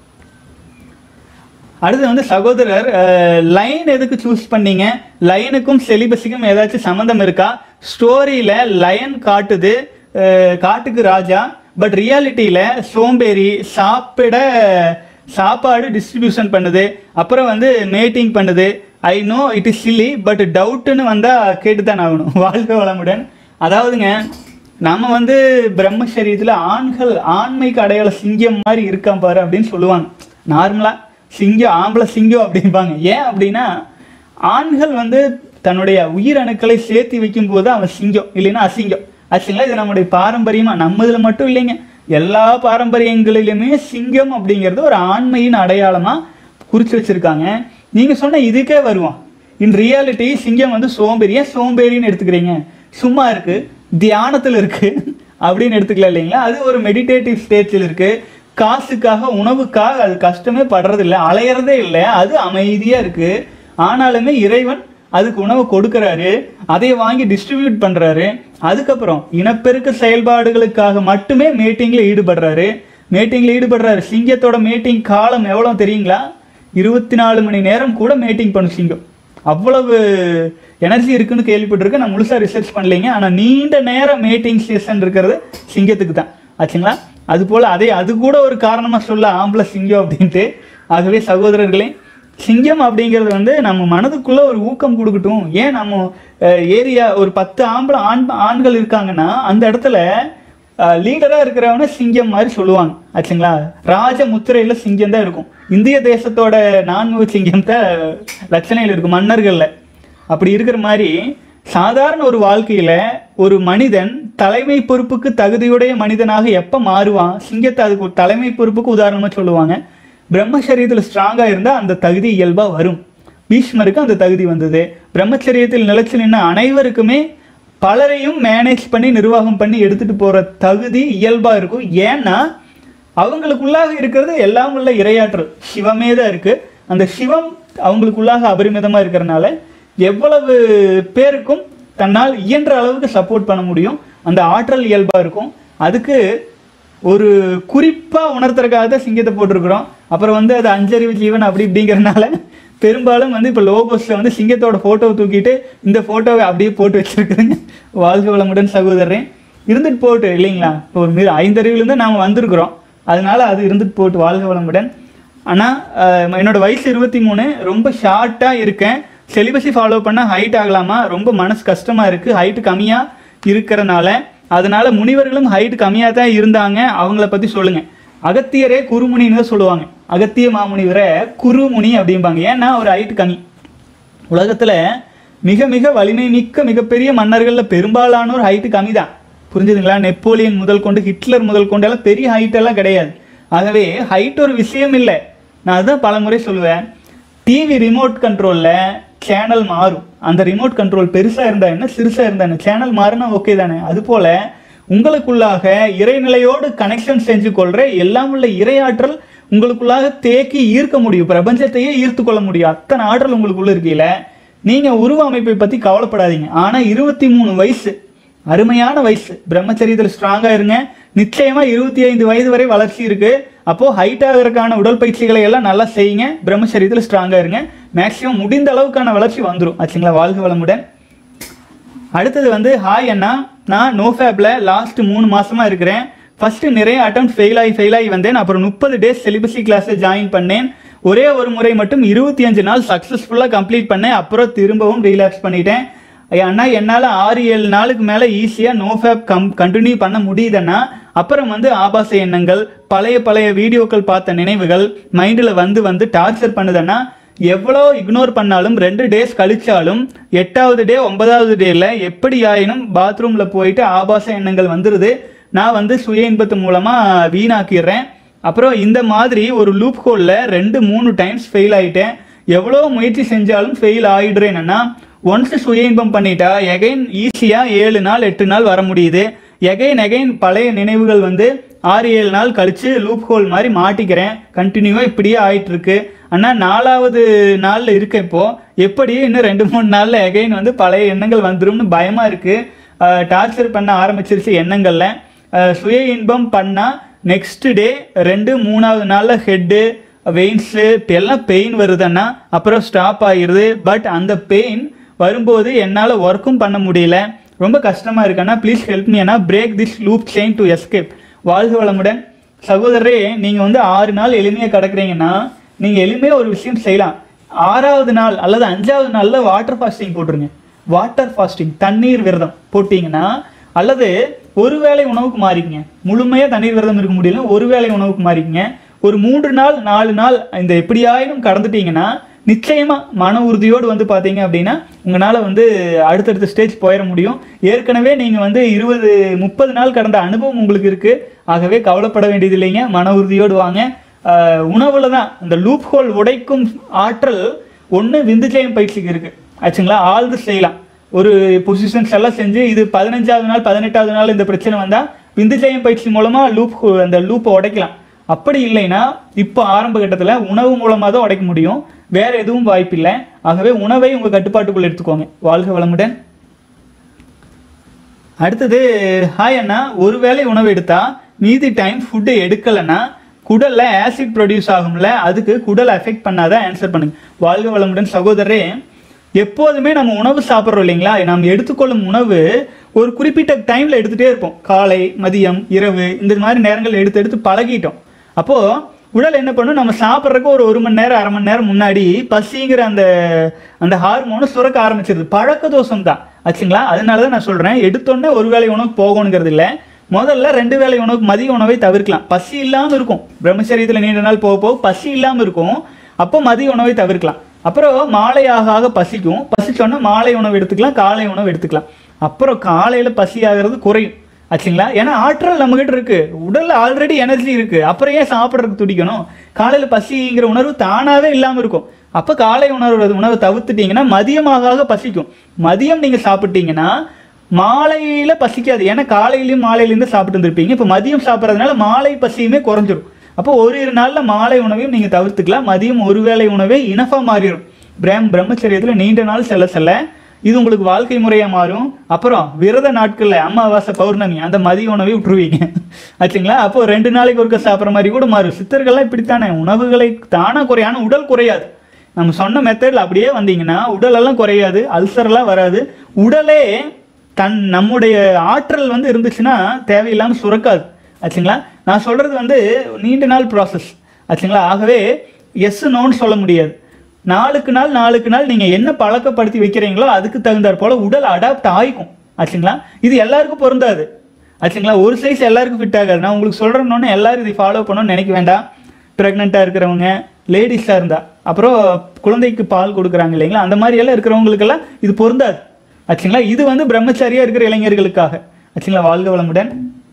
அடுத்து வந்து சகோதரர் லைன் எதுக்கு சூஸ் பண்ணீங்க லைனுக்கும் செலிபஸுக்கும் ஏதாச்சும் சம்மந்தம் இருக்கா ஸ்டோரியில லயன் காட்டுது அஹ், காட்டுக்கு ராஜா பட் ரியாலிட்டியில் சோம்பேறி சாப்பிட சாப்பாடு டிஸ்ட்ரிபியூஷன் பண்ணுது அப்புறம் வந்து மேட்டிங் பண்ணுது I know it is silly but டவுட்டுன்னு வந்தால் கேட்டு தான் ஆகணும் வாழ்க வளமுடன் அதாவதுங்க நம்ம வந்து பிரம்மச்சரியத்தில் ஆண்கள் ஆண்மைக்கு அடையாள சிங்கம் மாதிரி இருக்கான் பாரு அப்படின்னு சொல்லுவாங்க நார்மலாக சிங்கம் ஆம்பளை சிங்கம் அப்படிம்பாங்க ஏன் அப்படின்னா ஆண்கள் வந்து தன்னுடைய உயிரணுக்களை சேர்த்து வைக்கும்போது அவன் சிங்கம் இல்லைன்னா அசிங்கம் ஆச்சுங்களா இது நம்முடைய பாரம்பரியமா நம்ம இதுல மட்டும் இல்லைங்க எல்லா பாரம்பரியங்களிலுமே சிங்கம் அப்படிங்கிறது ஒரு ஆண்மையின் அடையாளமா குறிச்சு வச்சிருக்காங்க நீங்க சொன்ன இதுக்கே வருவோம் இன் ரியாலிட்டி சிங்கம் வந்து சோம்பேறி ஏன் சோம்பேறின்னு எடுத்துக்கிறீங்க சும்மா இருக்கு தியானத்தில் இருக்கு அப்படின்னு எடுத்துக்கலாம் இல்லைங்களா அது ஒரு மெடிடேட்டிவ் ஸ்டேஜில் இருக்கு காசுக்காக உணவுக்காக அது கஷ்டமே படுறது இல்லை அலையறதே இல்லை அது அமைதியா இருக்கு ஆனாலுமே இறைவன் அதுக்கு உணவு கொடுக்கறாரு அதை வாங்கி டிஸ்ட்ரிபியூட் பண்றாரு அதுக்கப்புறம் இனப்பெருக்க செயல்பாடுகளுக்காக மட்டுமே மீட்டிங்ல ஈடுபடுறாரு மீட்டிங்ல ஈடுபடுறாரு சிங்கத்தோட மீட்டிங் காலம் எவ்வளவு தெரியுங்களா இருபத்தி நாலு மணி நேரம் கூட மீட்டிங் பண்ணும் சிங்கம் அவ்வளவு எனர்ஜி இருக்குன்னு கேள்விப்பட்டிருக்கேன் நான் முழுசா ரிசர்ச் பண்ணலைங்க ஆனா நீண்ட நேரம் மீட்டிங் செஷன் இருக்கிறது சிங்கத்துக்கு தான் ஆச்சுங்களா அது போல அதே அது கூட ஒரு காரணமா சொல்ல ஆம்பளை சிங்கம் அப்படின்ட்டு ஆகவே சகோதரர்களே சிங்கம் அப்படிங்கிறது வந்து நம்ம மனதுக்குள்ள ஒரு ஊக்கம் கொடுக்கட்டும் ஏன் நம்ம ஏரியா ஒரு பத்து ஆம்பளை ஆண் ஆண்கள் இருக்காங்கன்னா அந்த இடத்துல லீடரா இருக்கிறவன சிங்கம் மாதிரி சொல்லுவாங்க ஆச்சுங்களா ராஜ முத்திரையில சிங்கம் தான் இருக்கும் இந்திய தேசத்தோட நான்முக சிங்கம் தான் லட்சணையில் இருக்கும் மன்னர்கள்ல அப்படி இருக்கிற மாதிரி சாதாரண ஒரு வாழ்க்கையில ஒரு மனிதன் தலைமை பொறுப்புக்கு தகுதியுடைய மனிதனாக எப்ப மாறுவான் சிங்கத்தை அதுக்கு ஒரு தலைமை பொறுப்புக்கு உதாரணமா சொல்லுவாங்க பிரம்மச்சரியத்தில் ஸ்ட்ராங்கா இருந்தா அந்த தகுதி இயல்பா வரும் பீஷ்மருக்கு அந்த தகுதி வந்தது பிரம்மச்சரியத்தில் நிலைச்சு நின்ன அனைவருக்குமே பலரையும் மேனேஜ் பண்ணி நிர்வாகம் பண்ணி எடுத்துட்டு போற தகுதி இயல்பா இருக்கும் ஏன்னா அவங்களுக்குள்ளாக இருக்கிறது எல்லாம் உள்ள இரையாற்றல் சிவமே தான் இருக்கு அந்த சிவம் அவங்களுக்குள்ளாக அபரிமிதமா இருக்கிறனால எவ்வளவு பேருக்கும் தன்னால் இயன்ற அளவுக்கு சப்போர்ட் பண்ண முடியும் அந்த ஆற்றல் இயல்பா இருக்கும் அதுக்கு ஒரு குறிப்பா உணர்த்துறதுக்காக தான் சிங்கத்தை போட்டிருக்கிறோம் அப்புறம் வந்து அது அஞ்சறிவு ஜீவன் அப்படி இப்படிங்கிறனால பெரும்பாலும் வந்து இப்போ லோகோஸ்ல வந்து சிங்கத்தோட போட்டோவை தூக்கிட்டு இந்த போட்டோவை அப்படியே போட்டு வச்சிருக்குதுங்க வாழ்க வளமுடன் சகோதரன் இருந்துட்டு போட்டு இல்லைங்களா இப்போ ஒரு மீது ஐந்தறிவுலேருந்து நாம் வந்திருக்கிறோம் அதனால அது இருந்துட்டு போட்டு வாழ்க வளமுடன் ஆனால் என்னோட வயசு இருபத்தி மூணு ரொம்ப ஷார்ட்டாக இருக்கேன் செலிபஸை ஃபாலோ பண்ண ஹைட் ஆகலாமா ரொம்ப மனசு கஷ்டமாக இருக்குது ஹைட்டு கம்மியாக இருக்கிறனால அதனால முனிவர்களும் ஹைட் கம்மியாக தான் இருந்தாங்க அவங்கள பற்றி சொல்லுங்கள் அகத்தியரே குருமுனின்னு தான் சொல்லுவாங்க அகத்திய மாமுனிவரை குருமுனி அப்படிம்பாங்க ஏன்னா ஒரு ஹைட் கம்மி உலகத்துல மிக மிக வலிமை மிக்க மிகப்பெரிய மன்னர்கள்ல பெரும்பாலானோர் ஹைட்டு கம்மி தான் புரிஞ்சுதுங்களா நெப்போலியன் முதல் கொண்டு ஹிட்லர் முதல் கொண்டு எல்லாம் பெரிய ஹைட் எல்லாம் கிடையாது ஆகவே ஹைட் ஒரு விஷயம் இல்லை நான் அதுதான் பலமுறை சொல்லுவேன் டிவி ரிமோட் கண்ட்ரோல்ல சேனல் மாறும் அந்த ரிமோட் கண்ட்ரோல் பெருசா இருந்தா என்ன சிறுசா இருந்தா என்ன சேனல் மாறினா ஓகே தானே அது போல உங்களுக்குள்ளாக இறைநிலையோடு கனெக்ஷன் செஞ்சு கொள்ற எல்லாம் உள்ள இறையாற்றல் உங்களுக்குள்ளாக தேக்கி ஈர்க்க முடியும் பிரபஞ்சத்தையே ஈர்த்து கொள்ள முடியும் அத்தனை ஆற்றல் உங்களுக்குள்ள இருக்கையில நீங்க உருவ அமைப்பை பத்தி கவலைப்படாதீங்க ஆனா இருபத்தி மூணு வயசு அருமையான வயசு பிரம்மச்சரியத்தில் ஸ்ட்ராங்கா இருங்க நிச்சயமா இருபத்தி ஐந்து வயது வரை வளர்ச்சி இருக்கு அப்போ ஹைட் ஆகிறதுக்கான உடற்பயிற்சிகளை எல்லாம் நல்லா செய்யுங்க பிரம்மச்சரியத்தில் ஸ்ட்ராங்கா இருங்க மேக்சிமம் முடிந்த அளவுக்கான வளர்ச்சி வந்துடும் ஆச்சுங்களா வாழ்க வளமுடன் அடுத்தது வந்து ஹாய் அண்ணா நான் நோஃபேப்ல லாஸ்ட் மூணு மாசமா இருக்கிறேன் ஃபர்ஸ்ட் நிறைய அட்டம் ஃபெயில் ஆகி ஃபெயில் ஆகி வந்தேன் அப்புறம் முப்பது டேஸ் செலிபஸி கிளாஸ் ஜாயின் பண்ணேன் ஒரே ஒரு முறை மட்டும் இருபத்தி அஞ்சு நாள் சக்ஸஸ்ஃபுல்லாக கம்ப்ளீட் பண்ணேன் அப்புறம் திரும்பவும் ரீலாக்ஸ் பண்ணிட்டேன் ஐயா, அண்ணா என்னால் ஆறு ஏழு நாளுக்கு மேலே ஈஸியாக நோஃபேப் கம் கண்டினியூ பண்ண முடியுதுன்னா அப்புறம் வந்து ஆபாச எண்ணங்கள் பழைய பழைய வீடியோக்கள் பார்த்த நினைவுகள் மைண்டில் வந்து வந்து டார்ச்சர் பண்ணுதுன்னா எவ்வளோ இக்னோர் பண்ணாலும் ரெண்டு டேஸ் கழிச்சாலும் எட்டாவது டே ஒன்பதாவது டேல எப்படி ஆயினும் பாத்ரூம்ல போயிட்டு ஆபாச எண்ணங்கள் வந்துருது நான் வந்து சுய இன்பத்து மூலமா வீணாக்கிடுறேன் அப்புறம் இந்த மாதிரி ஒரு லூப் ஹோல்ல ரெண்டு மூணு டைம்ஸ் ஃபெயில் ஆயிட்டேன் எவ்வளோ முயற்சி செஞ்சாலும் ஃபெயில் ஆயிடுறேன்னா ஒன்ஸ் சுய இன்பம் பண்ணிட்டா எகைன் ஈஸியா ஏழு நாள் எட்டு நாள் வர முடியுது எகைன் எகைன் பழைய நினைவுகள் வந்து ஆறு ஏழு நாள் கழிச்சு லூப் ஹோல் மாதிரி மாட்டிக்கிறேன் கண்டினியூவா இப்படியே ஆயிட்டு இருக்கு ஆனா நாலாவது நாள்ல இருக்க இப்போ எப்படி இன்னும் ரெண்டு மூணு நாள்ல எகைன் வந்து பழைய எண்ணங்கள் வந்துரும்னு பயமா இருக்கு டார்ச்சர் பண்ண ஆரம்பிச்சிருச்சு எண்ணங்கள்ல அஹ் சுய இன்பம் பண்ணா நெக்ஸ்ட் டே ரெண்டு மூணாவது நாள்ல ஹெட்டு வெயின்ஸு எல்லாம் பெயின் வருதுன்னா அப்புறம் ஸ்டாப் ஆகிருது பட் அந்த பெயின் வரும்போது என்னால் ஒர்க்கும் பண்ண முடியல ரொம்ப கஷ்டமாக இருக்குன்னா ப்ளீஸ் ஹெல்ப் மீ அண்ணா break this loop chain to escape வாழ்க வளமுடன் சகோதரரே நீங்கள் வந்து ஆறு நாள் எளிமையாக கிடக்குறீங்கன்னா நீங்கள் எளிமையாக ஒரு விஷயம் செய்யலாம் ஆறாவது நாள் அல்லது அஞ்சாவது நாளில் வாட்டர் ஃபாஸ்டிங் போட்டுருங்க வாட்டர் ஃபாஸ்டிங் தண்ணீர் விரதம் போட்டிங்கன்னா அல்லது ஒரு வேளை உணவுக்கு மாறிக்கங்க முழுமையாக தண்ணீர் விரதம் இருக்க முடியல ஒரு வேளை உணவுக்கு மாறிக்கங்க ஒரு மூன்று நாள் நாலு நாள் இந்த எப்படியாயினும் கடந்துட்டீங்கன்னா நிச்சயமா மன உறுதியோடு வந்து பார்த்தீங்க அப்படின்னா உங்களால் வந்து அடுத்தடுத்த ஸ்டேஜ் போயிட முடியும் ஏற்கனவே நீங்கள் வந்து இருபது முப்பது நாள் கடந்த அனுபவம் உங்களுக்கு இருக்கு ஆகவே கவலைப்பட வேண்டியது இல்லைங்க மன உறுதியோடு வாங்க ஆஹ் உணவுல தான் இந்த லூப் ஹோல் உடைக்கும் ஆற்றல் ஒன்று விந்துஜயம் பயிற்சிக்கு இருக்கு ஆச்சுங்களா ஆழ்ந்து செய்யலாம் ஒரு பொசிஷன்ஸ் எல்லாம் செஞ்சு இது பதினஞ்சாவது நாள் பதினெட்டாவது நாள் இந்த பிரச்சனை வந்தால் விந்துஜயம் பயிற்சி மூலமாக லூப் அந்த லூப்பை உடைக்கலாம் அப்படி இல்லைன்னா இப்போ ஆரம்ப கட்டத்தில் உணவு மூலமாக தான் உடைக்க முடியும் வேற எதுவும் வாய்ப்பில்லை ஆகவே உணவை உங்கள் கட்டுப்பாட்டுக்குள்ள எடுத்துக்கோங்க வாழ்க வளமுடன் அடுத்தது ஹாய் அண்ணா ஒருவேளை உணவு எடுத்தா மீதி டைம் ஃபுட்டு எடுக்கலைன்னா குடல்ல ஆசிட் ப்ரொடியூஸ் ஆகும்ல அதுக்கு குடல் அஃபெக்ட் பண்ணாத ஆன்சர் பண்ணுங்க வாழ்க வளமுடன் சகோதரரே எப்போதுமே நம்ம உணவு சாப்பிட்றோம் இல்லைங்களா நம்ம எடுத்துக்கொள்ளும் உணவு ஒரு குறிப்பிட்ட டைம்ல எடுத்துட்டே இருப்போம் காலை மதியம் இரவு இந்த மாதிரி நேரங்கள் எடுத்து எடுத்து பழகிட்டோம் அப்போ உடல் என்ன பண்ணும் நம்ம சாப்பிட்றதுக்கு ஒரு ஒரு மணி நேரம் அரை மணி நேரம் முன்னாடி பசிங்கிற அந்த அந்த ஹார்மோனை சுரக்க ஆரம்பிச்சிருது பழக்க தோஷம் தான் ஆச்சுங்களா அதனால தான் நான் சொல்றேன் எடுத்தோடனே ஒரு வேளை உணவுக்கு போகணுங்கிறது இல்லை முதல்ல ரெண்டு வேளை உணவுக்கு மதிய உணவை தவிர்க்கலாம் பசி இல்லாமல் இருக்கும் பிரம்மச்சரியத்தில் நீண்ட நாள் போக போக பசி இல்லாமல் இருக்கும் அப்போ மதிய உணவை தவிர்க்கலாம் அப்புறம் மாலை ஆக ஆக பசிக்கும் பசிச்சோன்னா மாலை உணவு எடுத்துக்கலாம் காலை உணவு எடுத்துக்கலாம் அப்புறம் காலையில் பசி ஆகிறது குறையும் ஆச்சுங்களா ஏன்னா ஆற்றல் நம்மகிட்ட இருக்கு உடல்ல ஆல்ரெடி எனர்ஜி இருக்கு அப்புறம் ஏன் சாப்பிட்றதுக்கு துடிக்கணும் காலையில பசிங்கிற உணர்வு தானாவே இல்லாம இருக்கும் அப்ப காலை உணர்வு உணவை தவிர்த்துட்டீங்கன்னா மதியமாக ஆக பசிக்கும் மதியம் நீங்க சாப்பிட்டீங்கன்னா மாலையில பசிக்காது ஏன்னா காலையிலயும் மாலையிலேருந்து சாப்பிட்டு இருந்திருப்பீங்க இப்போ மதியம் சாப்பிட்றதுனால மாலை பசியுமே குறைஞ்சிரும் அப்போ ஒரு இரு நாள்ல மாலை உணவையும் நீங்க தவிர்த்துக்கலாம் மதியம் ஒரு வேளை உணவே இனஃபா மாறிடும் பிரம் பிரம்மச்சரியத்துல நீண்ட நாள் செல்ல செல்ல இது உங்களுக்கு வாழ்க்கை முறையா மாறும் அப்புறம் விரத நாட்கள்ல அமாவாசை பௌர்ணமி அந்த மதிய உணவை விட்டுருவீங்க ஆச்சுங்களா அப்போ ரெண்டு நாளைக்கு ஒருக்க சாப்பிட்ற மாதிரி கூட மாறும் சித்தர்கள்லாம் இப்படித்தானே உணவுகளை தானா குறையான உடல் குறையாது நம்ம சொன்ன மெத்தடில் அப்படியே வந்தீங்கன்னா உடலெல்லாம் குறையாது அல்சர்லாம் வராது உடலே தன் நம்முடைய ஆற்றல் வந்து இருந்துச்சுன்னா தேவையில்லாமல் சுரக்காது ஆச்சுங்களா நான் சொல்றது வந்து நீண்ட நாள் ப்ராசஸ் ஆச்சுங்களா ஆகவே எஸ் நோன்னு சொல்ல முடியாது நாளுக்கு நாள் நாளுக்கு நாள் நீங்க என்ன பழக்கப்படுத்தி வைக்கிறீங்களோ அதுக்கு தகுந்தாற் போல உடல் அடாப்ட் ஆயிக்கும் ஆச்சுங்களா இது எல்லாருக்கும் பொருந்தாது ஆச்சுங்களா ஒரு சைஸ் எல்லாருக்கும் ஃபிட் ஆகாது நான் உங்களுக்கு சொல்கிறேன்னு எல்லாரும் இதை ஃபாலோ பண்ணணும்னு நினைக்க வேண்டாம் ப்ரெக்னெண்ட்டாக இருக்கிறவங்க லேடிஸாக இருந்தா அப்புறம் குழந்தைக்கு பால் கொடுக்குறாங்க இல்லைங்களா அந்த மாதிரி எல்லாம் இருக்கிறவங்களுக்கெல்லாம் இது பொருந்தாது ஆச்சுங்களா இது வந்து பிரம்மச்சாரியா இருக்கிற இளைஞர்களுக்காக ஆச்சுங்களா வாழ்க வளமுடன்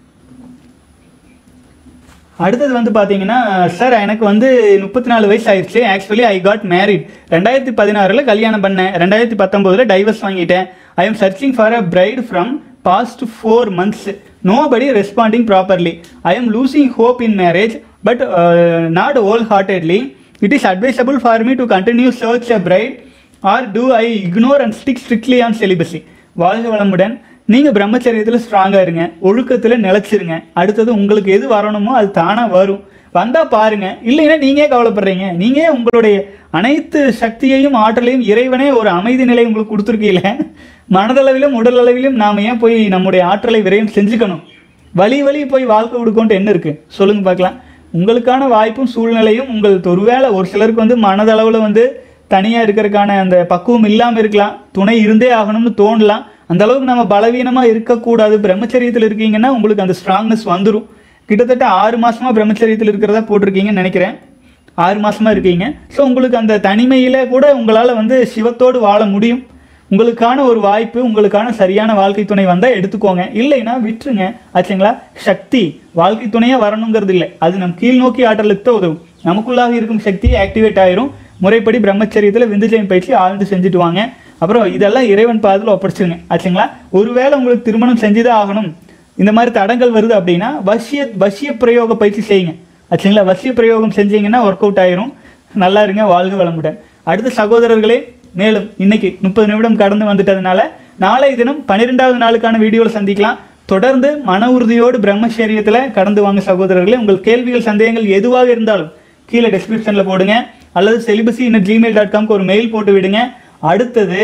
அடுத்தது வந்து பார்த்தீங்கன்னா சார் எனக்கு வந்து முப்பத்தி நாலு வயசு ஆயிடுச்சு ஆக்சுவலி ஐ காட் மேரிட் ரெண்டாயிரத்தி பதினாறில் கல்யாணம் பண்ணேன் ரெண்டாயிரத்தி பத்தொம்போதில் டைவர்ஸ் வாங்கிட்டேன் I am searching for a bride from past four months nobody responding properly I am losing hope in marriage but not whole heartedly it is advisable for me to continue search a bride or do I ignore and stick strictly on celibacy வாழ்க வளமுடன் நீங்கள் பிரம்மச்சரியத்தில் ஸ்ட்ராங்காக இருங்க ஒழுக்கத்தில் நிலச்சிருங்க அடுத்தது உங்களுக்கு எது வரணுமோ அது தானாக வரும் வந்தால் பாருங்க இல்லைன்னா நீங்க கவலைப்படுறீங்க நீங்க உங்களுடைய அனைத்து சக்தியையும் ஆற்றலையும் இறைவனே ஒரு அமைதி நிலை உங்களுக்கு கொடுத்துருக்கீங்கள மனதளவிலும் உடல் அளவிலும் நாம் ஏன் போய் நம்முடைய ஆற்றலை விரையும் செஞ்சுக்கணும் வழி வழி போய் வாழ்க்கை கொடுக்கோன்ட்டு என்ன இருக்கு சொல்லுங்க பார்க்கலாம் உங்களுக்கான வாய்ப்பும் சூழ்நிலையும் உங்களுக்கு ஒருவேளை ஒரு சிலருக்கு வந்து மனதளவில் வந்து தனியாக இருக்கிறதுக்கான அந்த பக்குவம் இல்லாமல் இருக்கலாம் துணை இருந்தே ஆகணும்னு தோணலாம் அந்த அளவுக்கு நம்ம பலவீனமாக இருக்கக்கூடாது பிரம்மச்சரியத்தில் இருக்கீங்கன்னா உங்களுக்கு அந்த ஸ்ட்ராங்னஸ் வந்துடும் கிட்டத்தட்ட ஆறு மாசமா பிரம்மச்சரியத்தில் இருக்கிறதா போட்டிருக்கீங்கன்னு நினைக்கிறேன் ஆறு மாசமா இருக்கீங்க ஸோ உங்களுக்கு அந்த தனிமையில கூட உங்களால் வந்து சிவத்தோடு வாழ முடியும் உங்களுக்கான ஒரு வாய்ப்பு உங்களுக்கான சரியான வாழ்க்கை துணை வந்தால் எடுத்துக்கோங்க இல்லைன்னா விட்டுருங்க ஆச்சுங்களா சக்தி வாழ்க்கை துணையாக வரணுங்கிறது இல்லை அது நம் கீழ் நோக்கி ஆற்றலுக்கு தான் உதவும் நமக்குள்ளாக இருக்கும் சக்தி ஆக்டிவேட் ஆயிரும் முறைப்படி பிரம்மச்சரியத்தில் விந்துஜயம் பயிற்சி ஆழ்ந்து செஞ்சுட்டு வாங்க அப்புறம் இதெல்லாம் இறைவன் பாதத்தில் ஒப்படைச்சிருங்க ஆச்சுங்களா ஒருவேளை உங்களுக்கு திருமணம் செஞ்சுதான் ஆகணும் இந்த மாதிரி தடங்கள் வருது அப்படின்னா வசிய வசிய பிரயோக பயிற்சி செய்யுங்க ஆச்சுங்களா வசிய பிரயோகம் செஞ்சீங்கன்னா ஒர்க் அவுட் ஆயிரும் நல்லா இருங்க வாழ்க வளமுடன் அடுத்த சகோதரர்களே மேலும் இன்னைக்கு முப்பது நிமிடம் கடந்து வந்துட்டதுனால நாளை தினம் பன்னிரெண்டாவது நாளுக்கான வீடியோவில் சந்திக்கலாம் தொடர்ந்து மன உறுதியோடு பிரம்மச்சரியத்தில் கடந்து வாங்க சகோதரர்களே உங்கள் கேள்விகள் சந்தேகங்கள் எதுவாக இருந்தாலும் கீழே டிஸ்கிரிப்ஷனில் போடுங்க அல்லது செலிபசி இன்னும் ஜிமெயில் டாட் காம்க்கு ஒரு மெயில் போட்டு விடுங்க அடுத்தது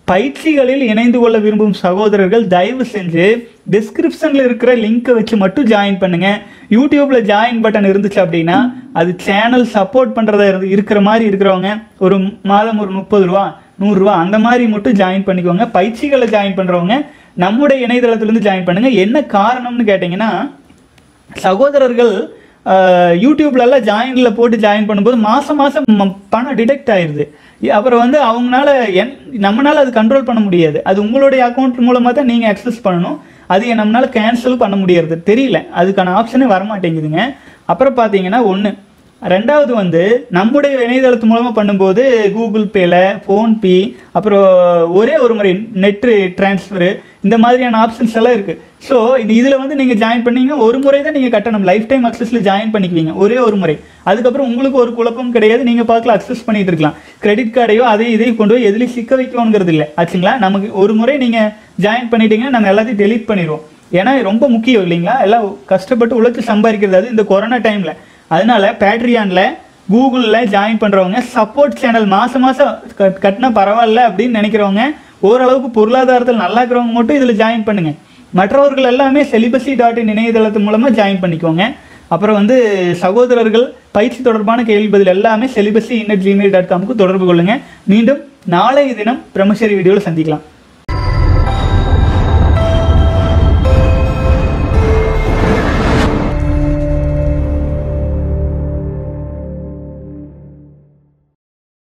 பயிற்சிகளில் இணைந்து கொள்ள விரும்பும் சகோதரர்கள் தயவு செஞ்சு டிஸ்கிரிப்ஷனில் இருக்கிற லிங்கை வச்சு மட்டும் ஜாயின் பண்ணுங்க யூடியூப்ல ஜாயின் பட்டன் இருந்துச்சு அப்படின்னா அது சேனல் சப்போர்ட் பண்ணுறதா இருந்து இருக்கிற மாதிரி இருக்கிறவங்க ஒரு மாதம் ஒரு முப்பது ரூபா நூறுரூவா அந்த மாதிரி மட்டும் ஜாயின் பண்ணிக்கோங்க பயிற்சிகளை ஜாயின் பண்ணுறவங்க நம்முடைய இணையதளத்திலேருந்து ஜாயின் பண்ணுங்க என்ன காரணம்னு கேட்டிங்கன்னா சகோதரர்கள் அஹ், யூடியூப்ல எல்லாம் ஜாயின்ல போட்டு ஜாயின் பண்ணும்போது மாசம் மாசம் ம- பணம் டிடெக்ட் ஆயிருது அப்புறம் வந்து அவங்களால என் நம்மளால அது கண்ட்ரோல் பண்ண முடியாது அது உங்களுடைய அக்கௌண்ட் மூலமா தான் நீங்க அக்சஸ் பண்ணணும் அது நம்மளால கேன்சல் பண்ண முடியறது தெரியல அதுக்கான ஆப்ஷனே வரமாட்டேங்குதுங்க அப்புறம் பார்த்தீங்கன்னா ஒன்று ரெண்டாவது வந்து நம்முடைய இணையதளத்து மூலமாக பண்ணும்போது கூகுள் பேல ஃபோன்பே அப்புறம் ஒரே ஒரு முறை நெட்டு டிரான்ஸ்ஃபரு இந்த மாதிரியான ஆப்ஷன்ஸ் எல்லாம் இருக்குது ஸோ இது இதில் வந்து நீங்கள் ஜாயின் பண்ணீங்கன்னா ஒரு முறை தான் நீங்கள் கட்டணும் லைஃப் டைம் அக்சஸில் ஜாயின் பண்ணிக்குவீங்க ஒரே ஒரு முறை அதுக்கப்புறம் உங்களுக்கு ஒரு குழப்பம் கிடையாது நீங்கள் பார்க்கல அக்சஸ் பண்ணிட்டு இருக்கலாம் கிரெடிட் கார்டையோ அதையும் இதையும் கொண்டு போய் எதுலையும் சிக்க வைக்கணுங்கிறது இல்லை ஆச்சுங்களா நமக்கு ஒரு முறை நீங்கள் ஜாயின் பண்ணிட்டீங்கன்னா நம்ம எல்லாத்தையும் டெலீட் பண்ணிடுவோம் ஏன்னா இது ரொம்ப முக்கியம் இல்லைங்களா எல்லாம் கஷ்டப்பட்டு உழைச்சி சம்பாதிக்கிறது அது இந்த கொரோனா டைமில் அதனால பேட்ரியானில் கூகுளில் ஜாயின் பண்ணுறவங்க சப்போர்ட் சேனல் மாதம் மாதம் கட்டினா பரவாயில்ல அப்படின்னு நினைக்கிறவங்க ஓரளவுக்கு பொருளாதாரத்தில் நல்லா இருக்கிறவங்க மட்டும் இதில் ஜாயின் பண்ணுங்க மற்றவர்கள் எல்லாமே செலிபசி டாட் இன் இணையதளத்து மூலமாக ஜாயின் பண்ணிக்கோங்க அப்புறம் வந்து சகோதரர்கள் பயிற்சி தொடர்பான கேள்வி பதில் எல்லாமே செலிபசி இன்னட் ஜிமெயில் டாட் காமுக்கு தொடர்பு கொள்ளுங்க மீண்டும் நாளைய தினம் பிரம்மச்சரி வீடியோவில் சந்திக்கலாம்